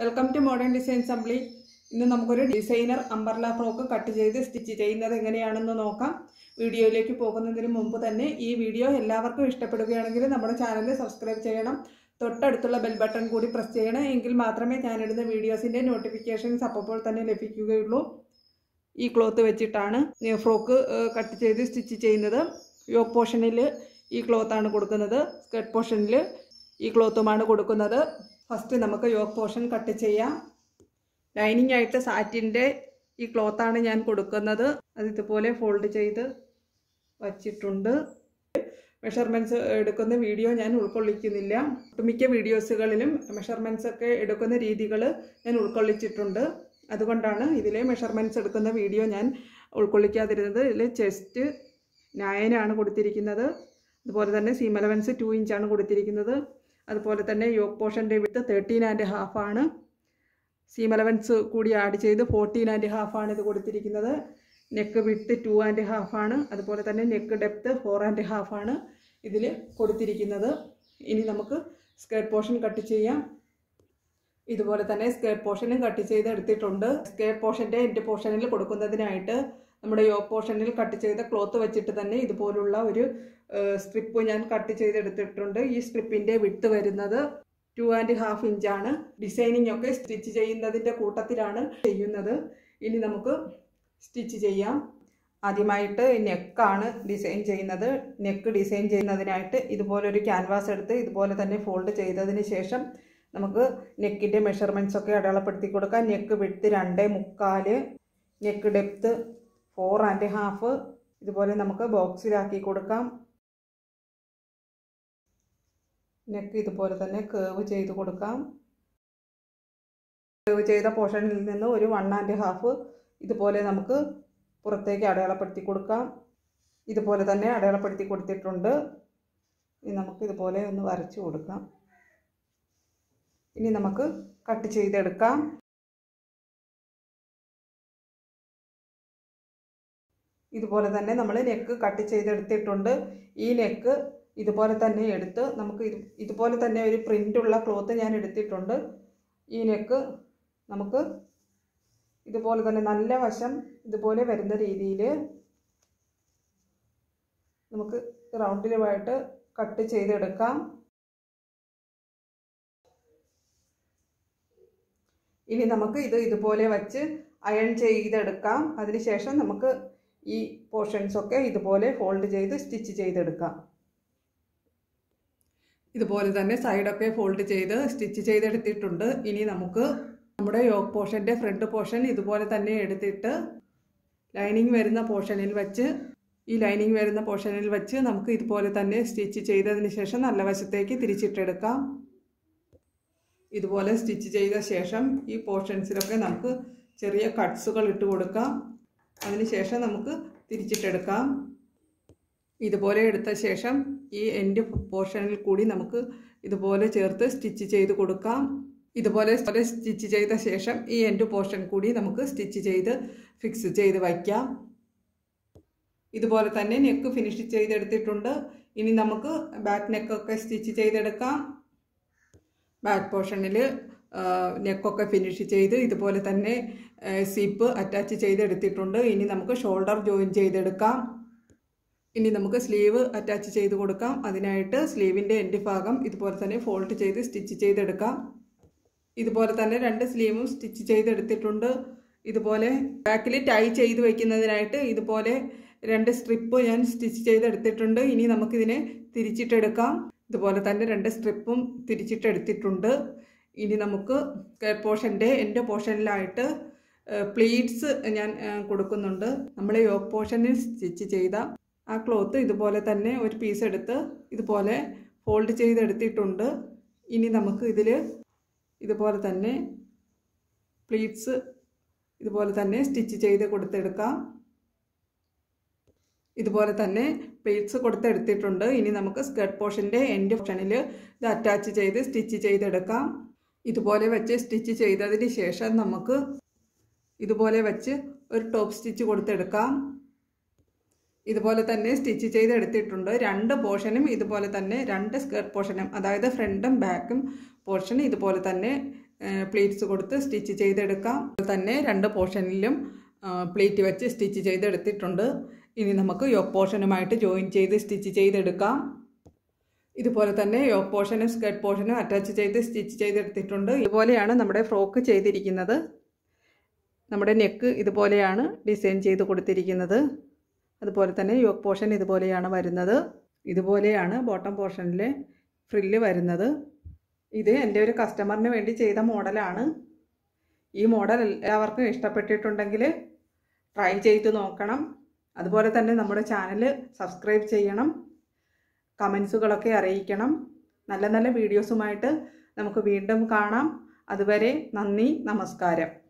welcome to modern design assembly ഇന്ന് നമുക്കൊരു designer umbrella frock cut ചെയ്ത് സ്റ്റിച്ച് ചെയ്യുന്നത് എങ്ങനെയാണെന്ന് നോക്കാം വീഡിയോയിലേക്ക് പോകുന്നതിന് മുമ്പ് തന്നെ ഈ വീഡിയോ എല്ലാവർക്കും ഇഷ്ടപ്പെടുകയാണെങ്കിൽ നമ്മുടെ ചാനൽ സബ്സ്ക്രൈബ് ചെയ്യണം തൊട്ടടുത്തുള്ള ബെൽ ബട്ടൺ കൂടി പ്രസ് ചെയ്യണം എങ്കിൽ മാത്രമേ ഞാനിടുന്ന വീഡിയോസിൻ്റെ നോട്ടിഫിക്കേഷൻസ് അപ്പോൾ തന്നെ ലഭിക്കുകയുള്ളൂ ഈ ക്ലോത്ത് വെച്ചിട്ടാണ് ഫ്രോക്ക് കട്ട് ചെയ്ത് സ്റ്റിച്ച് ചെയ്യുന്നത് യോക്ക് പോർഷനിൽ ഈ ക്ലോത്താണ് കൊടുക്കുന്നത് സ്കർട്ട് പോർഷനിൽ ഈ ക്ലോത്തുമാണ് കൊടുക്കുന്നത് ഫസ്റ്റ് നമുക്ക് യോക്ക് പോർഷൻ കട്ട് ചെയ്യാം ലൈനിങ് ആയിട്ട് സാറ്റിൻ്റെ ഈ ക്ലോത്താണ് ഞാൻ കൊടുക്കുന്നത് അത് ഇതുപോലെ ഫോൾഡ് ചെയ്ത് വച്ചിട്ടുണ്ട് മെഷർമെൻറ്റ്സ് എടുക്കുന്ന വീഡിയോ ഞാൻ ഉൾക്കൊള്ളിക്കുന്നില്ല ഒട്ടുമിക്ക വീഡിയോസുകളിലും മെഷർമെൻറ്റ്സ് ഒക്കെ എടുക്കുന്ന രീതികൾ ഞാൻ ഉൾക്കൊള്ളിച്ചിട്ടുണ്ട് അതുകൊണ്ടാണ് ഇതിലെ മെഷർമെൻറ്റ്സ് എടുക്കുന്ന വീഡിയോ ഞാൻ ഉൾക്കൊള്ളിക്കാതിരുന്നത് ഇതിൽ ചെസ്റ്റ് നയനാണ് കൊടുത്തിരിക്കുന്നത് അതുപോലെ തന്നെ സീം അലവൻസ് ടു ഇഞ്ചാണ് കൊടുത്തിരിക്കുന്നത് അതുപോലെ തന്നെ യോക്ക് പോർഷൻ്റെ വിട്ട് തേർട്ടീൻ ആൻഡ് ഹാഫാണ് സീം അലവൻസ് കൂടി ആഡ് ചെയ്ത് ഫോർട്ടീൻ ആൻഡ് ഹാഫാണ് ഇത് കൊടുത്തിരിക്കുന്നത് നെക്ക് വിട്ട് ടു ആൻഡ് ഹാഫാണ് അതുപോലെ തന്നെ നെക്ക് ഡെപ്ത്ത് ഫോർ ആൻഡ് ഹാഫാണ് ഇതിൽ കൊടുത്തിരിക്കുന്നത് ഇനി നമുക്ക് സ്കേർട്ട് പോർഷൻ കട്ട് ചെയ്യാം ഇതുപോലെ തന്നെ സ്കേർട്ട് പോർഷനും കട്ട് ചെയ്ത് എടുത്തിട്ടുണ്ട് സ്കേർട്ട് പോർഷൻ്റെ എൻഡ് പോർഷനിൽ കൊടുക്കുന്നതിനായിട്ട് നമ്മുടെ യോ പോർഷനിൽ കട്ട് ചെയ്ത ക്ലോത്ത് വെച്ചിട്ട് തന്നെ ഇതുപോലുള്ള ഒരു സ്ട്രിപ്പ് ഞാൻ കട്ട് ചെയ്തെടുത്തിട്ടുണ്ട് ഈ സ്ട്രിപ്പിൻ്റെ വിട്ട് വരുന്നത് ടു ആൻഡ് ഹാഫ് ഇഞ്ചാണ് ഡിസൈനിങ് ഒക്കെ സ്റ്റിച്ച് ചെയ്യുന്നതിൻ്റെ കൂട്ടത്തിലാണ് ചെയ്യുന്നത് ഇനി നമുക്ക് സ്റ്റിച്ച് ചെയ്യാം ആദ്യമായിട്ട് നെക്കാണ് ഡിസൈൻ ചെയ്യുന്നത് നെക്ക് ഡിസൈൻ ചെയ്യുന്നതിനായിട്ട് ഇതുപോലൊരു ക്യാൻവാസ് എടുത്ത് ഇതുപോലെ തന്നെ ഫോൾഡ് ചെയ്തതിന് ശേഷം നമുക്ക് നെക്കിൻ്റെ മെഷർമെൻറ്റ്സ് ഒക്കെ അടയാളപ്പെടുത്തി കൊടുക്കാം നെക്ക് വിട്ട് രണ്ട് മുക്കാല് neck depth four and half ഇതുപോലെ നമുക്ക് ബോക്സിലാക്കി കൊടുക്കാം നെക്ക് ഇതുപോലെ തന്നെ കേവ് ചെയ്ത് കൊടുക്കാം കേവ് ചെയ്ത പോർഷനിൽ നിന്ന് ഒരു വൺ ആൻഡ് ഹാഫ് ഇതുപോലെ നമുക്ക് പുറത്തേക്ക് അടയാളപ്പെടുത്തി കൊടുക്കാം ഇതുപോലെ തന്നെ അടയാളപ്പെടുത്തി കൊടുത്തിട്ടുണ്ട് ഇനി നമുക്ക് ഇതുപോലെ ഒന്ന് വരച്ചു കൊടുക്കാം ഇനി നമുക്ക് കട്ട് ചെയ്തെടുക്കാം ഇതുപോലെ തന്നെ നമ്മൾ നെക്ക് കട്ട് ചെയ്തെടുത്തിട്ടുണ്ട് ഈ നെക്ക് ഇതുപോലെ തന്നെ എടുത്ത് നമുക്ക് ഇത് ഇതുപോലെ തന്നെ ഒരു പ്രിൻ്റുള്ള ക്ലോത്ത് ഞാൻ എടുത്തിട്ടുണ്ട് ഈ നെക്ക് നമുക്ക് ഇതുപോലെ തന്നെ നല്ല വശം ഇതുപോലെ വരുന്ന രീതിയിൽ നമുക്ക് റൗണ്ടിലുമായിട്ട് കട്ട് ചെയ്തെടുക്കാം ഇനി നമുക്ക് ഇത് ഇതുപോലെ വച്ച് അയൺ ചെയ്തെടുക്കാം അതിനുശേഷം നമുക്ക് ഈ പോർഷൻസ് ഒക്കെ ഇതുപോലെ ഫോൾഡ് ചെയ്ത് സ്റ്റിച്ച് ചെയ്തെടുക്കാം ഇതുപോലെ തന്നെ സൈഡൊക്കെ ഫോൾഡ് ചെയ്ത് സ്റ്റിച്ച് ചെയ്തെടുത്തിട്ടുണ്ട് ഇനി നമുക്ക് നമ്മുടെ യോക്ക് പോർഷൻ്റെ ഫ്രണ്ട് പോർഷൻ ഇതുപോലെ തന്നെ എടുത്തിട്ട് ലൈനിങ് വരുന്ന പോർഷനിൽ വെച്ച് ഈ ലൈനിങ് വരുന്ന പോർഷനിൽ വെച്ച് നമുക്ക് ഇതുപോലെ തന്നെ സ്റ്റിച്ച് ചെയ്തതിന് ശേഷം നല്ല വശത്തേക്ക് തിരിച്ചിട്ടെടുക്കാം ഇതുപോലെ സ്റ്റിച്ച് ചെയ്ത ശേഷം ഈ പോർഷൻസിലൊക്കെ നമുക്ക് ചെറിയ കട്ട്സുകൾ ഇട്ട് കൊടുക്കാം അതിനുശേഷം നമുക്ക് തിരിച്ചിട്ടെടുക്കാം ഇതുപോലെ എടുത്ത ശേഷം ഈ എൻഡ് പോർഷനിൽ കൂടി നമുക്ക് ഇതുപോലെ ചേർത്ത് സ്റ്റിച്ച് ചെയ്ത് കൊടുക്കാം ഇതുപോലെ സ്റ്റിച്ച് ചെയ്ത ശേഷം ഈ എൻഡ് പോർഷൻ കൂടി നമുക്ക് സ്റ്റിച്ച് ചെയ്ത് ഫിക്സ് ചെയ്ത് വയ്ക്കാം ഇതുപോലെ തന്നെ നെക്ക് ഫിനിഷ് ചെയ്തെടുത്തിട്ടുണ്ട് ഇനി നമുക്ക് ബാക്ക് നെക്കൊക്കെ സ്റ്റിച്ച് ചെയ്തെടുക്കാം ബാക്ക് പോർഷനിൽ നെക്കൊക്കെ ഫിനിഷ് ചെയ്ത് ഇതുപോലെ തന്നെ സിപ്പ് അറ്റാച്ച് ചെയ്തെടുത്തിട്ടുണ്ട് ഇനി നമുക്ക് ഷോൾഡർ ജോയിൻ ചെയ്തെടുക്കാം ഇനി നമുക്ക് സ്ലീവ് അറ്റാച്ച് ചെയ്ത് കൊടുക്കാം അതിനായിട്ട് സ്ലീവിൻ്റെ എൻഡ് ഭാഗം ഇതുപോലെ തന്നെ ഫോൾഡ് ചെയ്ത് സ്റ്റിച്ച് ചെയ്തെടുക്കാം ഇതുപോലെ തന്നെ രണ്ട് സ്ലീവും സ്റ്റിച്ച് ചെയ്തെടുത്തിട്ടുണ്ട് ഇതുപോലെ ബാക്കിൽ ടൈ ചെയ്ത് വയ്ക്കുന്നതിനായിട്ട് ഇതുപോലെ രണ്ട് സ്ട്രിപ്പ് ഞാൻ സ്റ്റിച്ച് ചെയ്തെടുത്തിട്ടുണ്ട് ഇനി നമുക്കിതിനെ തിരിച്ചിട്ടെടുക്കാം ഇതുപോലെ തന്നെ രണ്ട് സ്ട്രിപ്പും തിരിച്ചിട്ടെടുത്തിട്ടുണ്ട് ഇനി നമുക്ക് സ്കേർട്ട് പോർഷൻ്റെ എൻ്റെ പോർഷനിലായിട്ട് പ്ലീറ്റ്സ് ഞാൻ കൊടുക്കുന്നുണ്ട് നമ്മൾ യോക്ക് പോർഷനിൽ സ്റ്റിച്ച് ചെയ്ത ആ ക്ലോത്ത് ഇതുപോലെ തന്നെ ഒരു പീസ് എടുത്ത് ഇതുപോലെ ഫോൾഡ് ചെയ്തെടുത്തിട്ടുണ്ട് ഇനി നമുക്ക് ഇതിൽ ഇതുപോലെ തന്നെ പ്ലീറ്റ്സ് ഇതുപോലെ തന്നെ സ്റ്റിച്ച് ചെയ്ത് കൊടുത്തെടുക്കാം ഇതുപോലെ തന്നെ പ്ലീറ്റ്സ് കൊടുത്തെടുത്തിട്ടുണ്ട് ഇനി നമുക്ക് സ്കർട്ട് പോർഷൻ്റെ എൻഡ് പോർഷനിൽ ഇത് അറ്റാച്ച് ചെയ്ത് സ്റ്റിച്ച് ചെയ്തെടുക്കാം ഇതുപോലെ വെച്ച് സ്റ്റിച്ച് ചെയ്തതിന് ശേഷം നമുക്ക് ഇതുപോലെ വെച്ച് ഒരു ടോപ്പ് സ്റ്റിച്ച് കൊടുത്തെടുക്കാം ഇതുപോലെ തന്നെ സ്റ്റിച്ച് ചെയ്തെടുത്തിട്ടുണ്ട് രണ്ട് പോർഷനും ഇതുപോലെ തന്നെ രണ്ട് സ്കേർട്ട് പോർഷനും അതായത് ഫ്രണ്ടും ബാക്കും പോർഷൻ ഇതുപോലെ തന്നെ പ്ലീറ്റ്സ് കൊടുത്ത് സ്റ്റിച്ച് ചെയ്തെടുക്കാം അതുപോലെ തന്നെ രണ്ട് പോർഷനിലും പ്ലീറ്റ് വെച്ച് സ്റ്റിച്ച് ചെയ്തെടുത്തിട്ടുണ്ട് ഇനി നമുക്ക് യോക്ക് പോർഷനുമായിട്ട് ജോയിൻ ചെയ്ത് സ്റ്റിച്ച് ചെയ്തെടുക്കാം ഇതുപോലെ തന്നെ യോക്ക് പോർഷനും സ്കേർട്ട് പോർഷനും അറ്റാച്ച് ചെയ്ത് സ്റ്റിച്ച് ചെയ്തെടുത്തിട്ടുണ്ട് ഇതുപോലെയാണ് നമ്മുടെ ഫ്രോക്ക് ചെയ്തിരിക്കുന്നത് നമ്മുടെ നെക്ക് ഇതുപോലെയാണ് ഡിസൈൻ ചെയ്ത് കൊടുത്തിരിക്കുന്നത് അതുപോലെ തന്നെ യോക്ക് പോർഷൻ ഇതുപോലെയാണ് വരുന്നത് ഇതുപോലെയാണ് ബോട്ടം പോർഷനിലെ ഫ്രില്ല് വരുന്നത് ഇത് എൻ്റെ ഒരു കസ്റ്റമറിന് വേണ്ടി ചെയ്ത മോഡലാണ് ഈ മോഡൽ എല്ലാവർക്കും ഇഷ്ടപ്പെട്ടിട്ടുണ്ടെങ്കിൽ ട്രൈ ചെയ്ത് നോക്കണം അതുപോലെ തന്നെ നമ്മുടെ ചാനൽ സബ്സ്ക്രൈബ് ചെയ്യണം കമൻസുകളൊക്കെ അറിയിക്കണം നല്ല നല്ല വീഡിയോസുമായിട്ട് നമുക്ക് വീണ്ടും കാണാം അതുവരെ നന്ദി നമസ്കാരം